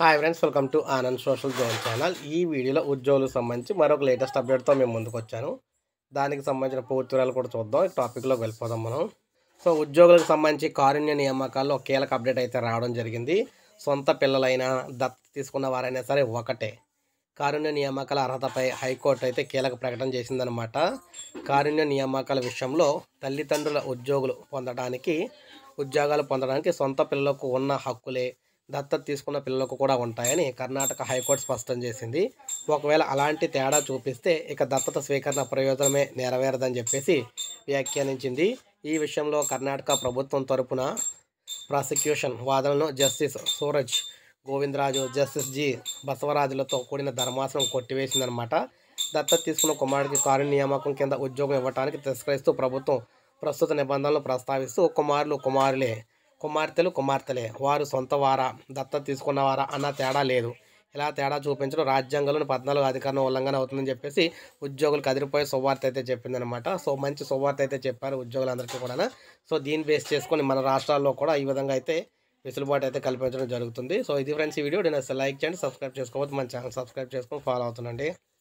hi friends welcome to Anand social zone channel ఈ వీడియోలో ఉద్యోగులకు సంబంధించి మరొక లేటెస్ట్ అప్డేట్తో మేము ముందుకు వచ్చాను దానికి సంబంధించిన పూర్తి వివరాలు కూడా చూద్దాం ఈ టాపిక్లోకి వెళ్ళిపోదాం మనం సో ఉద్యోగులకు సంబంధించి కారుణ్య నియామకాల్లో ఒక కీలక అప్డేట్ అయితే రావడం జరిగింది సొంత పిల్లలైనా దత్త తీసుకున్న వారైనా సరే ఒకటే కారుణ్య నియామకాల అర్హతపై హైకోర్టు అయితే కీలక ప్రకటన చేసిందనమాట కారుణ్య నియామకాల విషయంలో తల్లిదండ్రుల ఉద్యోగులు పొందడానికి ఉద్యోగాలు పొందడానికి సొంత పిల్లలకు ఉన్న హక్కులే దత్తత తీసుకున్న పిల్లలకు కూడా ఉంటాయని కర్ణాటక హైకోర్టు స్పష్టం చేసింది ఒకవేళ అలాంటి తేడా చూపిస్తే ఇక దత్తత స్వీకరణ ప్రయోజనమే నెరవేరదని చెప్పేసి వ్యాఖ్యానించింది ఈ విషయంలో కర్ణాటక ప్రభుత్వం తరపున ప్రాసిక్యూషన్ వాదనను justice Suraj Govindaraju justice G బసవరాజులతో కూడిన ధర్మాసనం కొట్టివేసిందనమాట దత్తత తీసుకున్న కుమారుడికి కారు నియామకం కింద ఉద్యోగం ఇవ్వడానికి తిరస్కరిస్తూ ప్రభుత్వం ప్రస్తుత నిబంధనలు ప్రస్తావిస్తూ కుమారులు కుమారులే కుమార్తెలు కుమార్తెలే వారు సొంత వారా దత్తత తీసుకున్నవారా అన్న తేడా లేదు ఇలా తేడా చూపించడం రాజ్యాంగంలోని పద్నాలుగు అధికారం ఉల్లంఘన అవుతుందని చెప్పేసి ఉద్యోగులకు అదిరిపోయే శుభవార్త అయితే చెప్పిందనమాట సో మంచి శుభవార్త అయితే చెప్పారు ఉద్యోగులందరికీ కూడా సో దీన్ని బేస్ చేసుకొని మన రాష్ట్రాల్లో కూడా ఈ విధంగా అయితే వెసులుబాటు అయితే కల్పించడం జరుగుతుంది సో ఇది ఫ్రెండ్స్ ఈ వీడియో నేను లైక్ చేయండి సబ్స్క్రైబ్ చేసుకోవద్దు మన ఛానల్ సబ్స్క్రైబ్ చేసుకొని ఫాలో అవుతుండండి